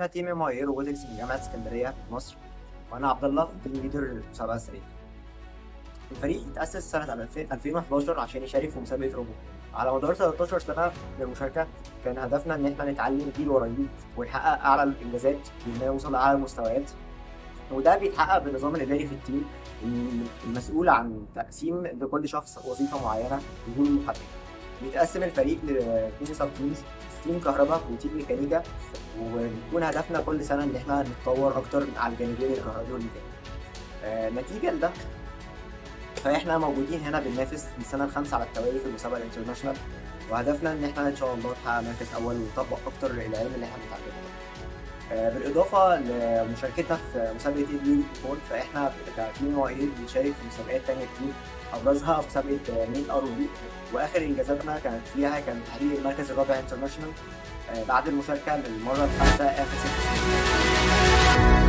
احنا تيم ام اي روبوتكس من جامعه اسكندريه مصر وانا عبد الله تيم ليدر مسابقه السريع الفريق اتأسس سنة 2011 عشان يشارك في مسابقة روبوت على مدار 13 سنة من المشاركة كان هدفنا إن احنا نتعلم جيل ورا جيل ونحقق أعلى الإنجازات ونوصل لأعلى المستويات وده بيتحقق بالنظام الإداري في التيم المسؤول عن تقسيم لكل شخص وظيفة معينة بدون محدد بيتقسم الفريق لاتنين سب تيمز تيم كهرباء وتيم ميكانيكا وبيكون هدفنا كل سنة إن احنا نتطور أكتر على الجانبين الكهربي والميكانيكي آه نتيجة لده فاحنا موجودين هنا بننافس للسنه الخامسه على التوالي في المسابقه الانترناشونال وهدفنا ان احنا ان شاء الله نحقق مركز اول ونطبق اكتر العلم اللي احنا بنتعلمه آه بالاضافه لمشاركتنا في مسابقه اي بي كون فاحنا كتيم وايد بنشارك في مسابقات تانية كتير ابرزها مسابقه ميت ار بي واخر انجازاتنا كانت فيها كان تحقيق المركز الرابع انترناشونال آه بعد المشاركه للمره الخامسه اخر ست سنين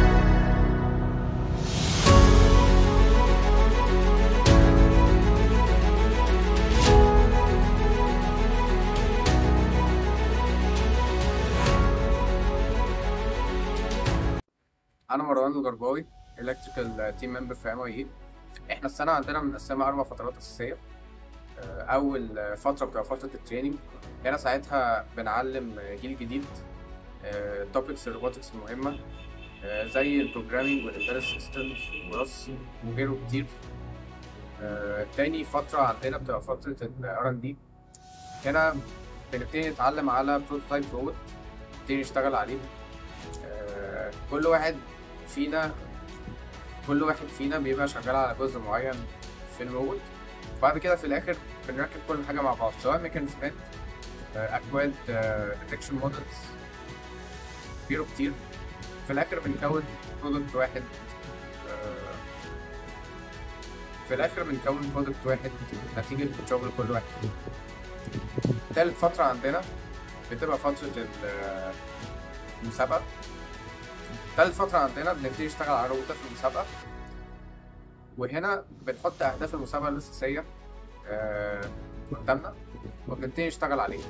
انا مروان الجرباوي الكتريكال تيم ممبر في ام اي اي احنا السنه عندنا مقسمه اربع فترات اساسيه اول فتره بتبقى فتره التريننج هنا ساعتها بنعلم جيل جديد توبكس الروبوتكس المهمه زي البروجرامينج والامبيدد سيستمز ورص وغيره كتير تاني فتره عندنا بتبقى فتره الار ان دي هنا بنبتدي نتعلم على بروتوتايب روبوت نبتدي نشتغل عليه كل واحد فينا كل واحد فينا بيبقى شغال على جزء معين في الروبوت بعد كده في الاخر بنركب كل حاجه مع بعض سواء ميكانيزمات اكواد ديتكشن مودلز غيره كتير في الاخر بنكون برودكت واحد في الاخر بنكون برودكت واحد نتيجه شغل كل واحد تالت فتره عندنا بتبقى فتره المسابقه تالت فترة عندنا بنبتدي نشتغل على روبوتات المسابقة وهنا بنحط أهداف المسابقة الأساسية آه قدامنا وبنبتدي نشتغل عليها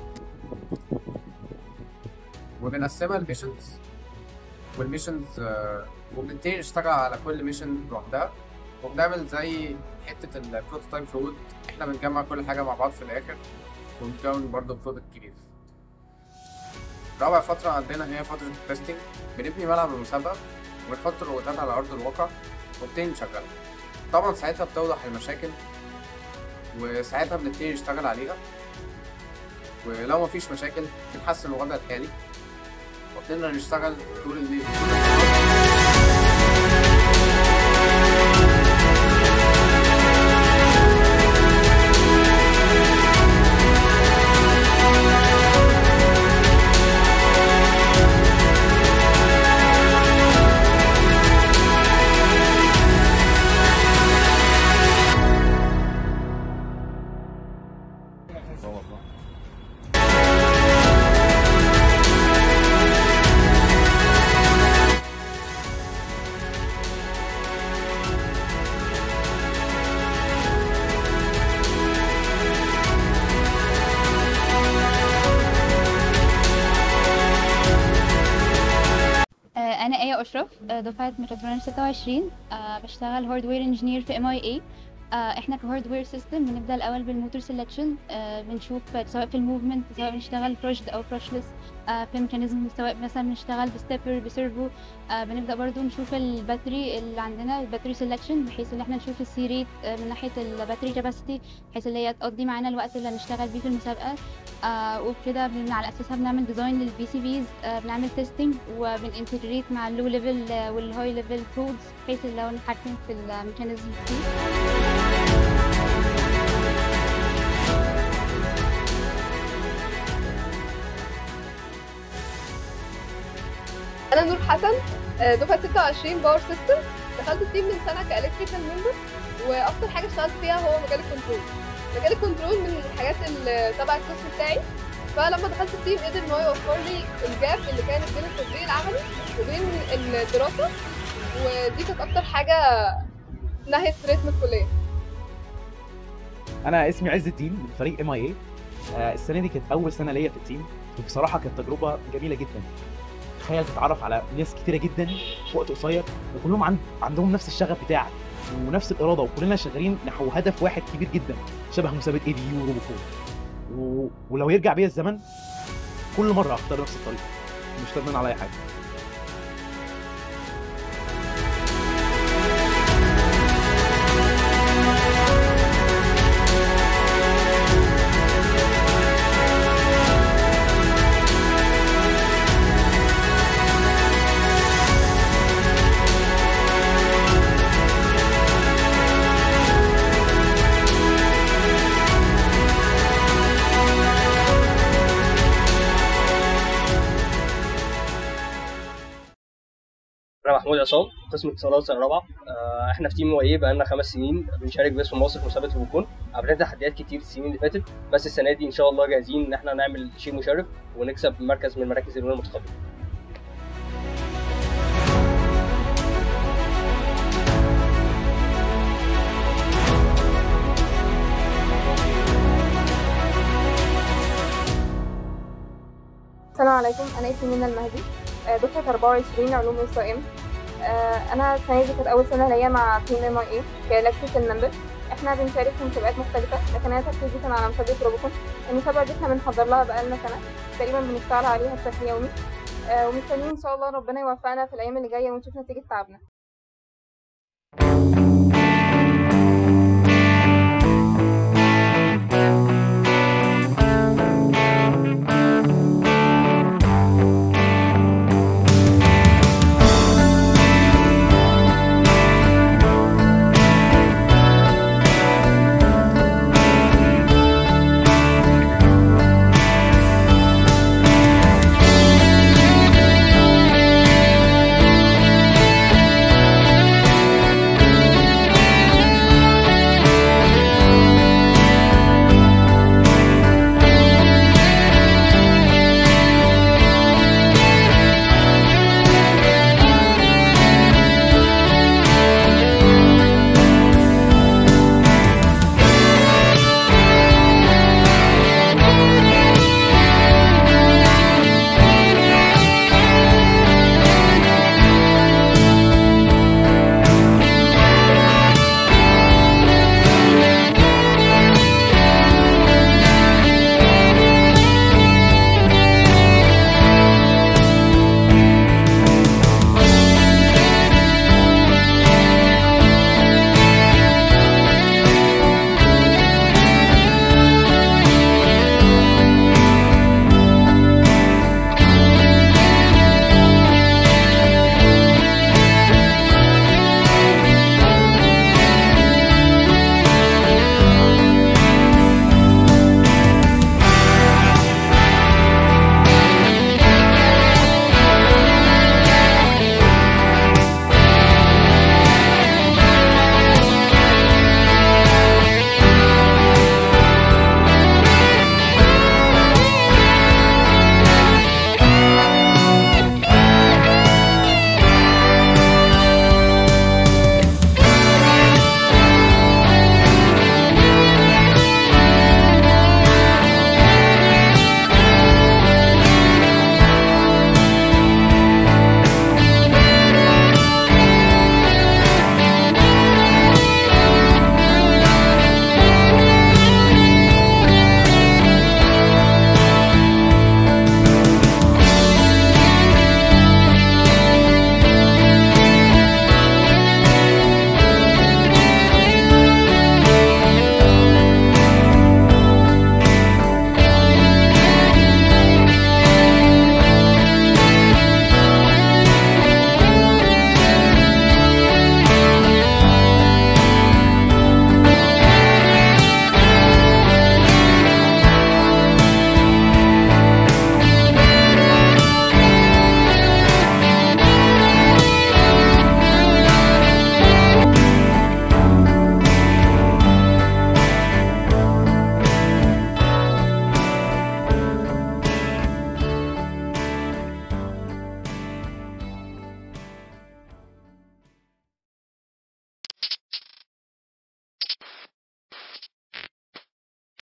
وبنقسمها لميشنز والميشنز آه وبنبتدي نشتغل على كل ميشن لوحدها وبنعمل زي حتة البروتوتايب روبوت احنا بنجمع كل حاجة مع بعض في الآخر ونكون برضه برودكت كبير رابع فترة عندنا هي فترة التستنج بنبني ملعب المسابقة ونحط الروبوتات على أرض الواقع ونبتدي نشغلها طبعا ساعتها بتوضح المشاكل وساعتها بنبتدي نشتغل عليها ولو مفيش مشاكل بنحسن الوضع الحالي وبنقدر نشتغل طول الليل انا ايه اشرف دفعه ميكاترونكس 26 بشتغل هاردوير انجينير في ام اي اي احنا كهاردوير سيستم بنبدا الاول بالموتور سelection بنشوف سواء في الموفمنت سواء بنشتغل برشد او برشلس في ميكانيزم سواء مثلا بنشتغل بستيبر بسيرفو بنبدا برضو نشوف الباتري اللي عندنا الباتري سelection بحيث ان احنا نشوف السي ريت من ناحيه الباتري كاباسيتي بحيث اللي هي تقضي معانا الوقت اللي هنشتغل بيه في المسابقه وبكده على اساسها بنعمل ديزاين للبي سي بيز بنعمل تيستنج وبننتجريت مع اللو ليفل والهاي ليفل كودز بحيث لو نتحكم في الميكانيزم دي انا نور حسن دفعه 26 باور سيستم دخلت التيم من سنه كالكتريكال ممبر واكتر حاجه اشتغلت فيها هو مجال الكنترول مجال الكنترول من الحاجات اللي تبع القسم بتاعي فلما دخلت التيم قدر ان هو يوفر لي الجاب اللي كانت بين التطبيق العملي وبين الدراسه ودي كانت اكتر حاجه نهت رتم الكليه انا اسمي عز الدين من فريق ام اي اي السنه دي كانت اول سنه ليا في التيم وبصراحه كانت تجربه جميله جدا تخيل تتعرف على ناس كتيره جدا في وقت قصير وكلهم عند... عندهم نفس الشغف بتاعك ونفس الاراده وكلنا شغالين نحو هدف واحد كبير جدا شبه مسابقه اي بي يو وروبوكون و... ولو يرجع بيا الزمن كل مره هختار نفس الطريق مش ندمان على اي حاجه انا محمود عصام قسم اتصالات سنه رابعه آه، احنا في تيم واي بقالنا خمس سنين بنشارك باسم مصر في مسابقه البوكون قابلنا تحديات كتير السنين اللي فاتت بس السنه دي ان شاء الله جاهزين ان احنا نعمل شيء مشرف ونكسب مركز من المراكز الاولى المتقدمه السلام عليكم انا اسمي منى المهدي آه، دفعه 24 علوم اس ام انا السنه دي كانت اول سنه ليا مع تيم ام اي اي كالكتريكال ممبر احنا بنشارك في مسابقات مختلفه لكن انا تركيزي كان على مسابقه روبوكون المسابقه دي احنا بنحضر لها بقالنا سنه تقريبا بنشتغل عليها بشكل يومي آه، ومستنيين ان شاء الله ربنا يوفقنا في الايام اللي جايه ونشوف نتيجه تعبنا